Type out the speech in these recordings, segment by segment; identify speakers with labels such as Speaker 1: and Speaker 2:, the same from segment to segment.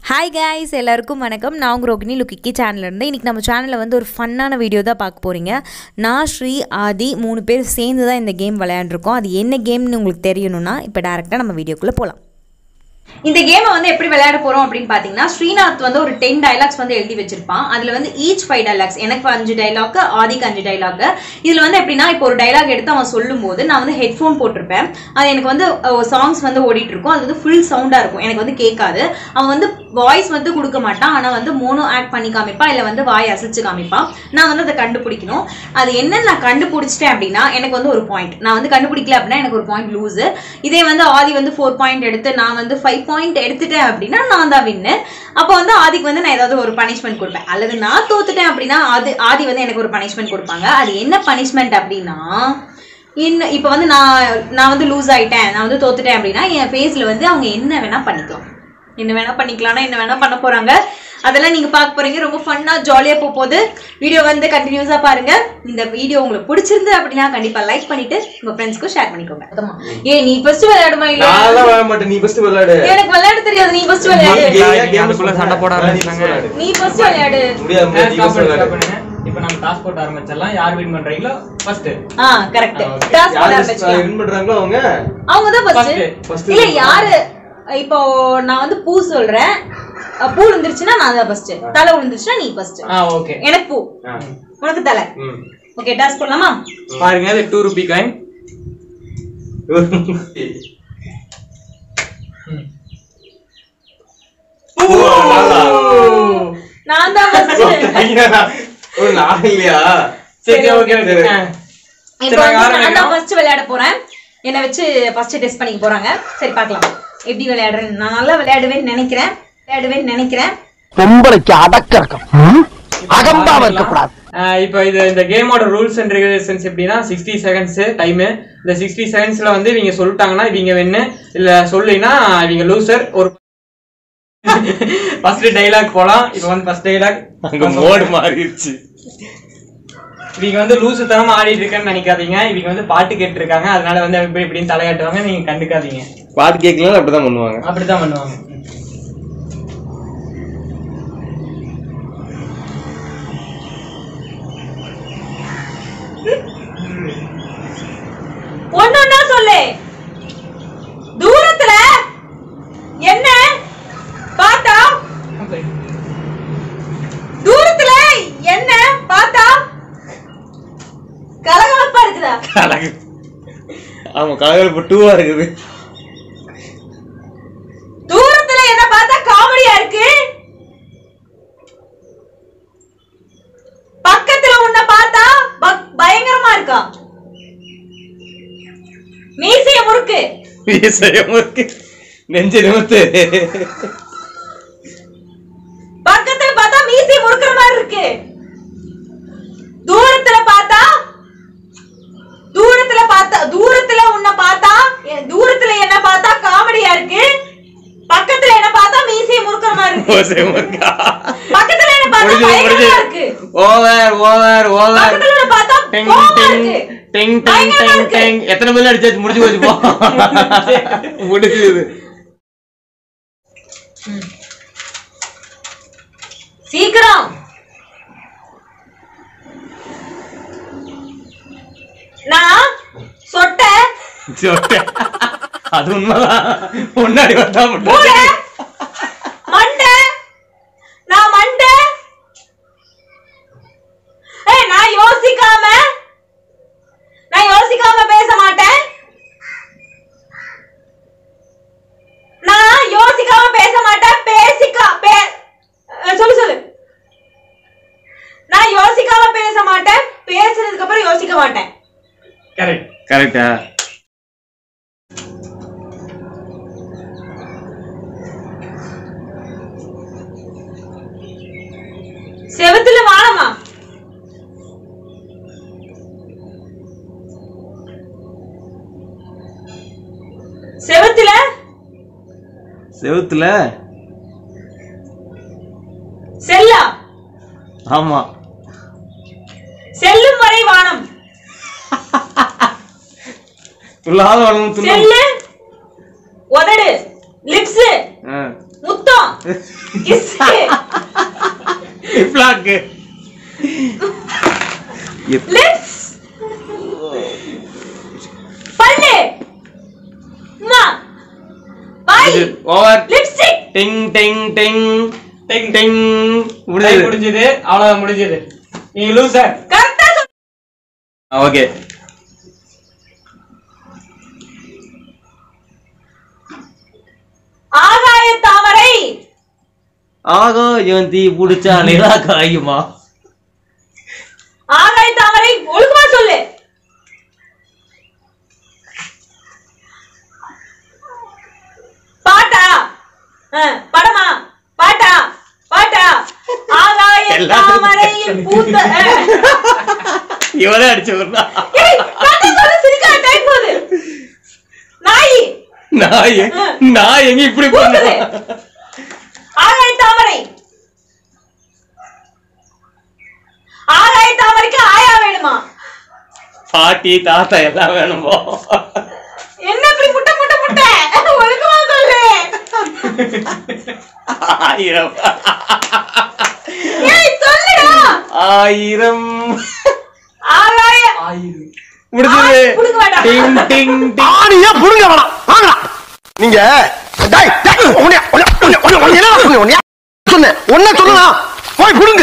Speaker 1: Hi guys எல்லாருக்கும் வணக்கம் நான் உங்கள் ரோகிணி லுக்கிக்கி சேனல்லேருந்து இன்றைக்கி நம்ம சேனலில் வந்து ஒரு ஃபன்னான வீடியோ தான் பார்க்க போகிறீங்க நான் ஸ்ரீ ஆதி மூணு பேர் சேர்ந்து தான் இந்த கேம் விளையாண்டுருக்கோம் அது என்ன கேம்னு உங்களுக்கு தெரியணும்னா இப்போ டேரெக்டாக நம்ம வீடியோக்குள்ளே போகலாம்
Speaker 2: இந்த கேமை வந்து எப்படி விளையாட போறோம் அப்படின்னு பாத்தீங்கன்னா ஸ்ரீநாத் வந்து ஒரு டென் டைலாக்ஸ் வந்து எழுதி வச்சிருப்பான் அதுல வந்து ஈச் ஃபைவ் டைலாக்ஸ் எனக்கு அஞ்சு டைலாக் ஆதிக்கு அஞ்சு டைலாக் இதுல வந்து எப்படின்னா இப்போ ஒரு டைலாக் எடுத்து அவன் சொல்லும் போது நான் வந்து ஹெட்ஃபோன் போட்டிருப்பேன் அது எனக்கு வந்து சாங்ஸ் வந்து ஓடிட்டு இருக்கும் அது வந்து ஃபுல் சவுண்டா இருக்கும் எனக்கு வந்து கேட்காது அவன் வந்து வாய்ஸ் வந்து கொடுக்க மாட்டான் ஆனா வந்து மோனோ ஆக்ட் பண்ணி காமிப்பான் இல்ல வந்து வாய் அசைச்சு காமிப்பான் நான் வந்து அதை கண்டுபிடிக்கணும் அது என்னன்னு நான் கண்டுபிடிச்சிட்டேன் அப்படின்னா எனக்கு வந்து ஒரு பாயிண்ட் நான் வந்து கண்டுபிடிக்கல அப்படின்னா எனக்கு ஒரு பாயிண்ட் லூஸு இதே வந்து ஆதி வந்து ஃபோர் பாயிண்ட் எடுத்து நான் வந்து ஃபைவ் பாயிண்ட் எடுத்துட்டேன் அப்படின்னா நான் தான் வின்னு அப்போ வந்து ஆதிக்கு வந்து நான் ஏதாவது ஒரு பனிஷ்மெண்ட் கொடுப்பேன் அல்லது நான் தோத்துட்டேன் அப்படின்னா ஆதி ஆதி வந்து எனக்கு ஒரு பனிஷ்மெண்ட் கொடுப்பாங்க அது என்ன பனிஷ்மெண்ட் அப்படின்னா இன்னும் இப்போ வந்து நான் நான் வந்து லூஸ் ஆயிட்டேன் நான் வந்து தோத்துட்டேன் அப்படின்னா என் ஃபேஸில் வந்து அவங்க என்ன வேணா பண்ணிக்கலாம் என்ன வேணா பண்ணிக்கலாம்னா என்ன வேணா பண்ண போறாங்க அதெல்லாம் நீங்க பார்க்க போறீங்க ரொம்ப ஃபன்னா ஜாலியா போக போகுது வீடியோ வந்து கண்டினியூஸா பாருங்க இந்த வீடியோ உங்களுக்கு பிடிச்சிருந்து அப்படின்னா கண்டிப்பா லைக் பண்ணிட்டு உங்க ஃப்ரெண்ட்ஸ்க்கும் ஷேர் பண்ணிக்கோங்க அதாம்மா. ஏய் நீ ஃபர்ஸ்ட் விளையாடுமா இல்ல
Speaker 3: நான் விளையாட மாட்டேன் நீ ஃபர்ஸ்ட் விளையாடு
Speaker 2: எனக்கு விளையாட தெரியாது நீ ஃபர்ஸ்ட் விளையாடு
Speaker 3: கேம்
Speaker 4: அதுக்குள்ள சண்டை போட ஆரம்பிச்சாங்க.
Speaker 2: நீ ஃபர்ஸ்ட் விளையாடு
Speaker 3: முடியாது முடியாது நீ
Speaker 4: ஸ்டாப்
Speaker 3: first
Speaker 4: பண்ணுங்க,
Speaker 3: விளையாடு
Speaker 4: ஸ்டாப் பண்ணுங்க. இப்ப நம்ம டாஸ் போட்டு ஆரம்பிச்சிடலாம் யார் வின் பண்றீங்களோ ஃபர்ஸ்ட்
Speaker 2: ஆ கரெக்ட்
Speaker 4: ஆ, okay.
Speaker 2: டாஸ் போட
Speaker 3: யாரு
Speaker 2: ஆரம்பிச்சலாம்
Speaker 3: வின் பண்றாங்களோ அவங்க
Speaker 2: அவங்க தான்
Speaker 4: First.
Speaker 2: ஃபர்ஸ்ட்
Speaker 3: First
Speaker 2: இல்ல
Speaker 3: win
Speaker 2: யாரு இப்போ நான் வந்து பூ சொல்றேன் அஹ் பூ விழுந்துருச்சுன்னா நான் தான் ஃபர்ஸ்ட் தலை விழுந்துருச்சுன்னா நீ ஃபர்ஸ்ட்
Speaker 4: ஆ ஓகே
Speaker 2: எனக்கு பூ
Speaker 3: ஆ.
Speaker 2: உனக்கு தலை
Speaker 3: ம்.
Speaker 2: ஓகே டாஸ் போடலாமா
Speaker 4: பாருங்க இது டூ ருபி காயின்
Speaker 3: ஓ, நாலா?
Speaker 2: நான் தான் ஃபர்ஸ்ட்
Speaker 3: ஐயா, ஓ, நாலு இல்லையா
Speaker 4: சரி ஓகே ஓகே
Speaker 2: இப்போ வந்து நான் தான் ஃபர்ஸ்ட் விளையாட போறேன் என்னை வச்சு ஃபர்ஸ்ட் டெஸ்ட் பண்ணிக்க போறாங்க சரி பார்க்கலாம் எப்படி விளையாடுறேன்னு நான் நல்லா விளையாடுவேன்னு நினைக்கிறேன் விளையாடுவேன்னு நினைக்கிறேன்
Speaker 5: பொம்பளைக்கு அடக்கிறக்கம் அகம்பாவ இருக்கக்கூடாது
Speaker 4: இப்போ இது இந்த கேமோட ரூல்ஸ் அண்ட் ரெகுலேஷன்ஸ் எப்படின்னா சிக்ஸ்டி செகண்ட்ஸ் டைம் இந்த சிக்ஸ்டி செகண்ட்ஸ்ல வந்து இவங்க சொல்லிட்டாங்கன்னா இவங்க வென்னு இல்ல சொல்லினா இவங்க லூசர் ஒரு ஃபர்ஸ்ட் டைலாக் போலாம் இப்போ வந்து ஃபர்ஸ்ட் டைலாக்
Speaker 3: அங்க மோடு மாறிடுச்சு
Speaker 4: இவங்க வந்து லூசு தனமா ஆடிட்டு இருக்கேன்னு நினைக்காதீங்க இவங்க வந்து பாட்டு கேட்டு இருக்காங்க அதனால வந்து இப்படி இப்படின்னு தலையாட்டுவாங்க நீங்க கண்டுக்காதீங்க
Speaker 3: பாட்டு கேட்கலாம் அப்படிதான் பண்ணுவாங்க
Speaker 4: அப்படிதான் பண்ணுவாங்க
Speaker 2: ஒன்னொன்னா சொல்லு தூரத்துல என்ன பார்த்தா தூரத்துல என்ன பார்த்தா கலகலப்பா இருக்குதா
Speaker 3: அழகு ஆமா கலகலப்பு டூவா இருக்குது
Speaker 2: தூரத்துல என்ன பார்த்தா காமெடியா இருக்கு பக்கத்துல உன்னை பார்த்தா பக்- பயங்கரமா இருக்கா மீசைய முறுக்கு
Speaker 3: வீசையம் இருக்கு நெஞ்சு நிமித்து
Speaker 2: பக்கத்துல பார்த்தா மீசைய முறுக்குற மாதிரி இருக்கு தூரத்துல பார்த்தா தூரத்துல பார்த்தா தூரத்துல உன்னை பார்த்தா எ- தூரத்துல என்ன பார்த்தா காமெடியா இருக்கு பக்கத்துல என்ன பார்த்தா மீசைய முறுக்குற மாதிரி இருக்கு
Speaker 3: ஓசையம் இருக்கா
Speaker 2: பக்கத்துல என்ன பார்த்தா
Speaker 3: முடிஞ்சது
Speaker 2: பயங்கரமா இருக்கு
Speaker 3: முடிஞ்சது ஓவர் ஓவர் ஓவர்
Speaker 2: பக்கத்துல உன்னை பார்த்தா
Speaker 3: டிங்
Speaker 2: கோவமா
Speaker 3: டிங்
Speaker 2: இருக்கு
Speaker 3: டிங் டிங்
Speaker 2: பயங்கரமா
Speaker 3: டிங்
Speaker 2: இருக்கு.
Speaker 3: டிங் எத்தனை பேர் அடிச்சாச்சு முடிஞ்சு போச்சு போ முடிஞ்சது
Speaker 2: சீக்கிரம் நான் சொட்ட
Speaker 3: சொல்லிட்டேன். அது உண்மைதான் முன்னாடி வந்தா
Speaker 2: மூளை
Speaker 3: முன்னாடி
Speaker 2: மண்டை நான் மண்டை ஏய் நான் யோசிக்காம நான் யோசிக்காம பேச மாட்டேன் நான் யோசிக்காம பேச மாட்டேன் பேசிக்கா பே அஹ் சொல்லு சொல்லு நான் யோசிக்காம பேச மாட்டேன் பேசுறதுக்கு அப்புறம் யோசிக்க மாட்டேன்
Speaker 4: கரெக்ட்
Speaker 3: கரெக்டா
Speaker 2: செவுத்துல வாழமா செவுத்துல
Speaker 3: செவுத்துல
Speaker 2: செல்லா
Speaker 3: ஆமா
Speaker 2: செல்லும் வரை வானம்
Speaker 3: துள்ளாத வளம் துள்ளும்
Speaker 2: செல்லு உதடு லிப்ஸ்
Speaker 3: ஆ.
Speaker 2: முத்தம் கிஸ்ஸு
Speaker 3: பிளாக்
Speaker 2: லிப்ஸ் பல்லு அம்மா வாய்
Speaker 3: over
Speaker 2: lipstick
Speaker 3: ding ding ding ding ding
Speaker 4: Time
Speaker 3: முடிஞ்சது
Speaker 4: முடிஞ்சது அவ்வளவுதான் முடிஞ்சது நீங்க லூசர்
Speaker 2: கரெக்டா சொல்
Speaker 3: ஓகே
Speaker 2: ஆகாய தாமரை
Speaker 3: ஆகோ இவன் தீ புடிச்சா நிலா காயுமா
Speaker 2: ஆகாய தாமரை ஒழுக்கமா சொல்லு பாட்டா அஹ், படமா பாட்டா பாட்டா ஆகாய
Speaker 3: எல்லாத்துக்கும்
Speaker 2: தாமரையில் பூத்த அஹ்.
Speaker 3: இவனே அடிச்சு விடுறான்
Speaker 2: ஏய், கதை சொல்லு, சிரிக்காத, time போகுது. நாய்
Speaker 3: நான் எ- நான் எங்க இப்படி
Speaker 2: பூத்தது.
Speaker 3: பண்ணுவேன்
Speaker 2: ஆகாய தாமரை ஆகாய தாமரைக்கு ஆயா வேணுமா
Speaker 3: பாட்டி தாத்தா எல்லாம் வேணுமோ
Speaker 2: என்ன இப்படி முட்டை முட்டை முட்டை ஒழுக்கமா சொல்லு
Speaker 3: ஆயிரம்
Speaker 2: ஏய் சொல்லுடா
Speaker 3: ஆயிரம்
Speaker 2: ஆகாய
Speaker 3: முடிஞ்சது
Speaker 2: ஆ, புடுங்க வேண்டாம்.
Speaker 3: டிங் டிங் டிங்
Speaker 5: ஆணியா புடுங்க வேணாம் வாங்கடா நீங்க டேய், டேய், உன்னைய, உன்னைய, உன்னைய, உன்னைய, உன்னைய என்னடா சொன்னேன், உன்னைய? சொன்னேன் ஒன்ன சொல்லலாம் போய் புடுங்க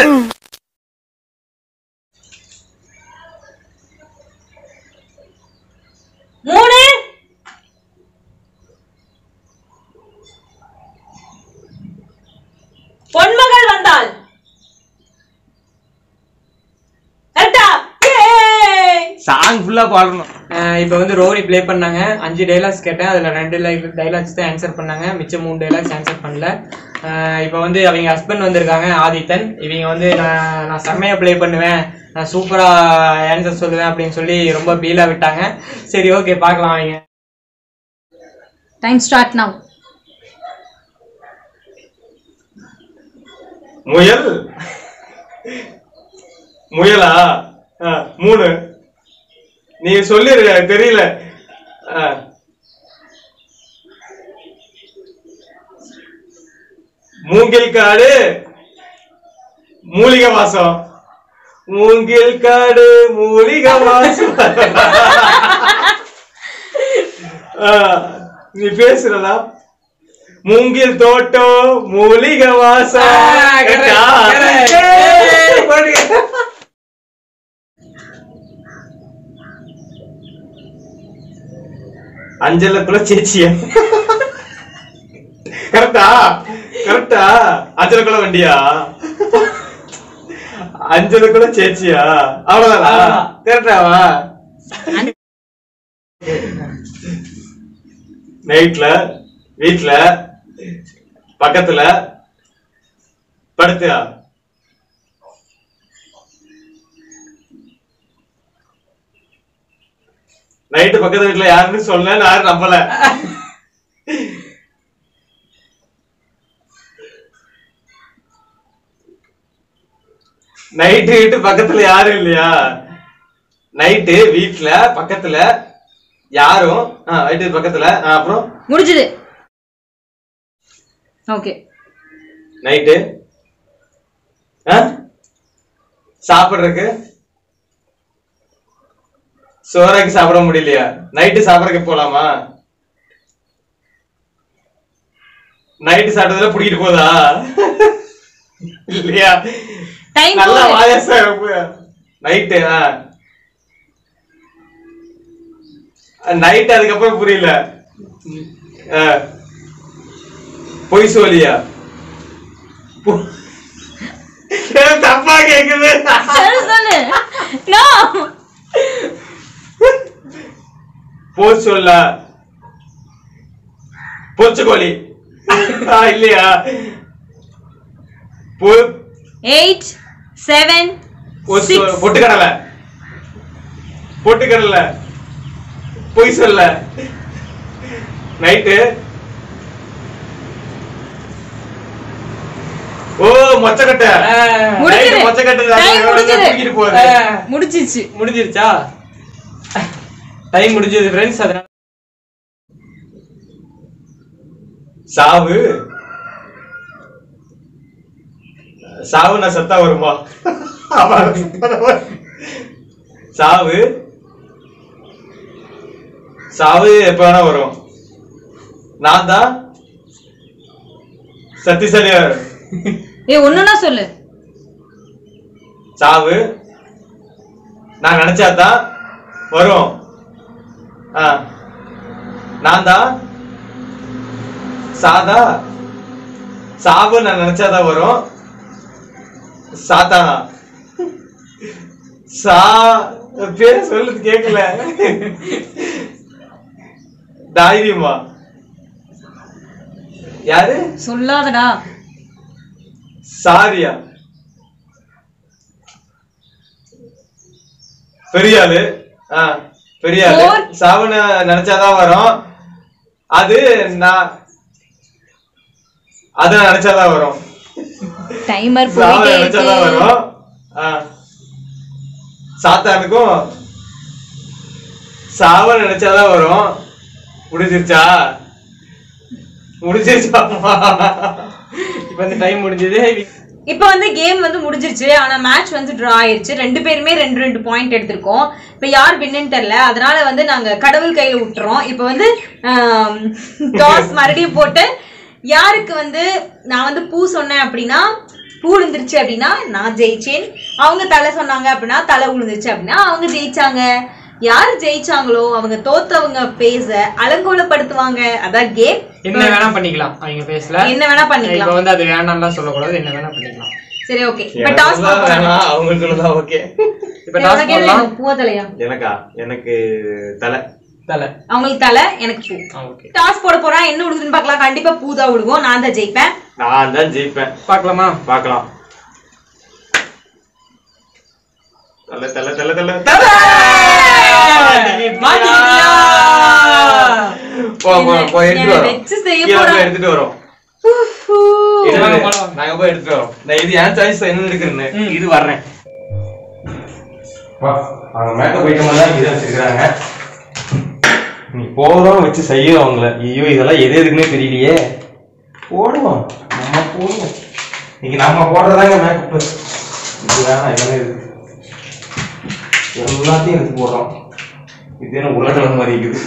Speaker 2: மூணு பொன்மகள் வந்தாள் கரெக்டா ஏய்.
Speaker 3: சாங் ஃபுல்லா பாடணும்
Speaker 4: இப்போ வந்து ரோரி ப்ளே பண்ணாங்க அஞ்சு டைலாக்ஸ் கேட்டேன் அதுல ரெண்டு டைலாக்ஸ் தான் ஆன்சர் பண்ணாங்க மிச்சம் மூணு டைலாக்ஸ் ஆன்சர் பண்ணல இப்போ வந்து அவங்க ஹஸ்பண்ட் வந்திருக்காங்க ஆதித்தன் இவங்க வந்து நான் நான் செம்மையா ப்ளே பண்ணுவேன் நான் சூப்பரா ஆன்சர் சொல்லுவேன் அப்படின்னு சொல்லி ரொம்ப பீலா விட்டாங்க சரி ஓகே பார்க்கலாம் அவங்க
Speaker 2: டைம் ஸ்டார்ட் நவ்
Speaker 6: முயல் முயலா ஆ, மூணு நீ சொல்லிரு எனக்கு தெரியல ஆ. மூங்கில் காடு மூலிகை வாசம் மூங்கில் காடு மூலிகை வாசம் ஆ, நீ பேசுறதா மூங்கில் தோட்டம் மூலிகை வாசம் கரெக்டா? அஞ்சலுக்குள்ள சேச்சியா கரெக்டா கரெக்டா அஞ்சலுக்குள்ள வண்டியா அஞ்சலுக்குள்ள சேச்சியா அவ்வளவுதானா கரெக்டாவா நைட்ல வீட்ல பக்கத்துல படுத்தியா நைட்டு பக்கத்து வீட்டுல யாருன்னு சொல்ல யாரும் நம்பல நைட்டு வீட்டு பக்கத்துல யாரும் இல்லையா நைட்டு வீட்ல பக்கத்துல யாரும் ஆ, நைட்டு பக்கத்துல ஆ, அப்புறம்
Speaker 2: முடிஞ்சது ஓகே
Speaker 6: நைட்டு சாப்பிடுறதுக்கு சோறாக்கி சாப்பிட முடியலையா நைட்டு சாப்பிடறதுக்கு போலாமா நைட்டு சாப்பிட்டதுல பிடிக்கிட்டு போதா இல்லையா
Speaker 2: டைம்
Speaker 6: நல்லா வாயசா நைட்டு நைட் அதுக்கப்புறம் புரியல ஆ. பொய் சொல்லியா பொ- ஏன் தப்பா கேக்குது
Speaker 2: சொல்லு நோ
Speaker 6: போய் சொல்ல பொச்சுக்கோழி ஆ, இல்லையா பொ-
Speaker 2: எயிட் செவன்
Speaker 6: பொச்சு- பொட்டுக்கடலை பொட்டுக்கடலை பொய் சொல்ல நைட்டு ஓ மொச்சக்கட்டை
Speaker 2: முடிஞ்சது.
Speaker 6: நைட்டு மொச்சக்கட்டை
Speaker 2: Time முடிஞ்சது.
Speaker 6: தூக்கிட்டு போகுது
Speaker 2: முடிச்சிச்சு
Speaker 4: முடிஞ்சிருச்சா டைம் முடிஞ்சது ஃப்ரெண்ட்ஸ் அதனால
Speaker 6: சாவு சாவு நான் செத்தா வருமா ஆமா, செத்தா வரும். சாவு சாவு எப்ப வேணா வரும் நான் தான் சத்தியசாலியா
Speaker 2: ஏ ஒண்ணுன்னா சொல்லு
Speaker 6: சாவு நான் நினைச்சாதான் வரும் ஆ நான் தான் சாதா சாவு நான் நினைச்சாதான் வரும் சாத்தானா சா பேர் சொல்லுது கேட்கல தைரியமா யாரு
Speaker 2: சொல்லாதடா
Speaker 6: சாரியா பெரிய ஆளு ஆ, பெரிய ஆளு
Speaker 2: Four.
Speaker 6: சாவுன்னு நினைச்சாதான் வரும் அது நான் அது நான் நினைச்சாதான் வரும்
Speaker 2: டைமர்
Speaker 6: சாவு
Speaker 2: போயிட்டே
Speaker 6: நினைச்சாதான்
Speaker 2: இருக்கு
Speaker 6: வரும் ஆ. சாத்தானுக்கும் சாவ நினைச்சாதான் வரும் முடிஞ்சிருச்சா முடிஞ்சிருச்சா
Speaker 4: இப்போ இந்த டைம் முடிஞ்சது
Speaker 2: இப்போ வந்து கேம் வந்து முடிஞ்சிருச்சு ஆனா மேட்ச் வந்து டிரா ஆயிருச்சு ரெண்டு பேருமே ரெண்டு ரெண்டு பாயிண்ட் எடுத்திருக்கோம் இப்போ யார் வின்னு தெரியல அதனால வந்து நாங்க கடவுள் கையில விட்டுறோம் இப்போ வந்து டாஸ் மறுபடியும் போட்டு யாருக்கு வந்து நான் வந்து பூ சொன்னேன் அப்படின்னா பூ விழுந்துருச்சு அப்படின்னா நான் ஜெயிச்சேன் அவங்க தலை சொன்னாங்க அப்படின்னா தலை விழுந்துருச்சு அப்படின்னா அவங்க ஜெயிச்சாங்க யார் ஜெயிச்சாங்களோ அவங்க தோத்தவங்க பேச அலங்கோலப்படுத்துவாங்க அதான் கேம்
Speaker 4: என்ன வேணா பண்ணிக்கலாம் அவங்க பேசல
Speaker 2: என்ன வேணா பண்ணிக்கலாம்
Speaker 4: இப்போ வந்து அது வேணாம்லாம் சொல்லக்கூடாது என்ன வேணா பண்ணிக்கலாம்
Speaker 2: சரி ஓகே இப்போ டாஸ்
Speaker 6: எனக்குலாம் வேணாம் அவங்களுக்கு தான் ஓகே
Speaker 4: இப்போ டாஸ் பண்ணலாம்
Speaker 2: பூவா தலையா
Speaker 6: எனக்கா எனக்கு தலை
Speaker 4: தலை
Speaker 2: அவங்களுக்கு தலை எனக்கு பூ
Speaker 4: ஆ ஓகே
Speaker 2: டாஸ் போட போறா என்ன விடுதுன்னு பார்க்கலாம் கண்டிப்பா பூ தான் விடுவோம் நான் தான் ஜெயிப்பேன்
Speaker 6: நான் தான் ஜெயிப்பேன்
Speaker 4: பார்க்கலாமா
Speaker 6: பார்க்கலாம் தலை தலை தலை தலை தலை
Speaker 4: மாட்டிக்கிட்டியா?
Speaker 6: போ போ போ எடுத்துட்டு
Speaker 2: என்னை
Speaker 6: வரோம்
Speaker 2: வச்சு செய்ய
Speaker 6: கீழே
Speaker 2: போறா.
Speaker 6: போய் எடுத்துட்டு வரோம்
Speaker 2: ஊஃபு.
Speaker 6: இரு,
Speaker 4: வாங்க,
Speaker 6: இரு.
Speaker 4: போலாம்.
Speaker 6: நாங்க போய் எடுத்துட்டு வரோம் நான் இது என் சாய்ஸ் என்ன எடுக்கிறேன்னு
Speaker 4: ம்.
Speaker 6: இது வர்றேன் வா அவங்க மேக்கப் ஐட்டம் தான் இதை வச்சிருக்காங்க நீ போதும் வச்சு செய்யும் அவங்கள ஐயோ இதெல்லாம் எது எதுக்குன்னே தெரியலையே போடுவோம் நம்ம போடுவோம் இன்னைக்கு நம்ம போடுறதாங்க மேக்கப் இது வேணாம் இதெல்லாம் இருக்கு எல்லாத்தையும் எடுத்து போடுறோம் இது என்ன உருளைக்கிழங்கு மாதிரி இருக்குது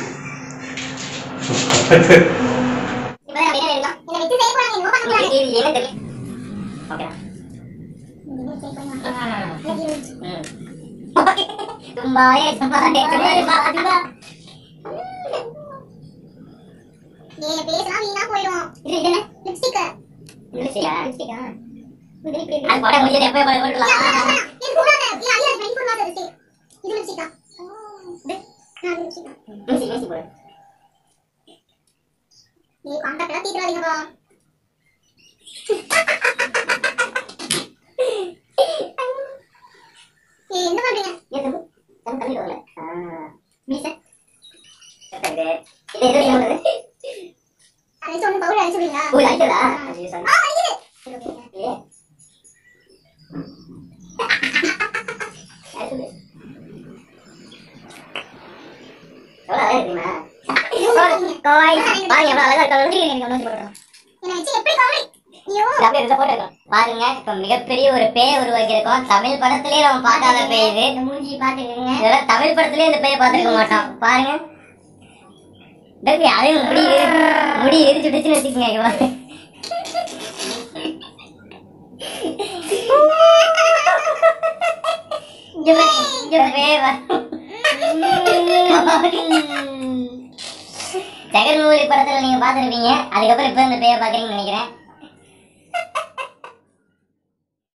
Speaker 7: என்ன பண்றீங்க அழைச்சு ஒண்ணு பவுல் அழைச்சு விடுங்க ஆ, அடிக்குது. என்னை வச்சு எப்படி கவலை ஐயோ
Speaker 8: பாருங்க இப்ப மிகப்பெரிய ஒரு பேய் உருவாக்கியிருக்கோம் தமிழ் படத்திலேயே நம்ம பார்க்காத பேய் இது
Speaker 7: இந்த மூஞ்சி பாத்துக்கங்க
Speaker 8: இதெல்லாம் தமிழ் படத்திலேயே இந்த பேயை பார்த்திருக்க மாட்டோம் பாருங்க டேய், அதையும் முடி முடி எரிச்சு விட்டுச்சுன்னு வச்சுக்கோங்க இங்க பாருங்க. இங்க பாருங்க, இங்க பேய் வா- ஜெகன்மோகினி படத்துல நீங்க பாத்துருப்பீங்க அதுக்கப்புறம் இப்ப இந்த பேயை பாக்குறீங்கன்னு நினைக்கிறேன்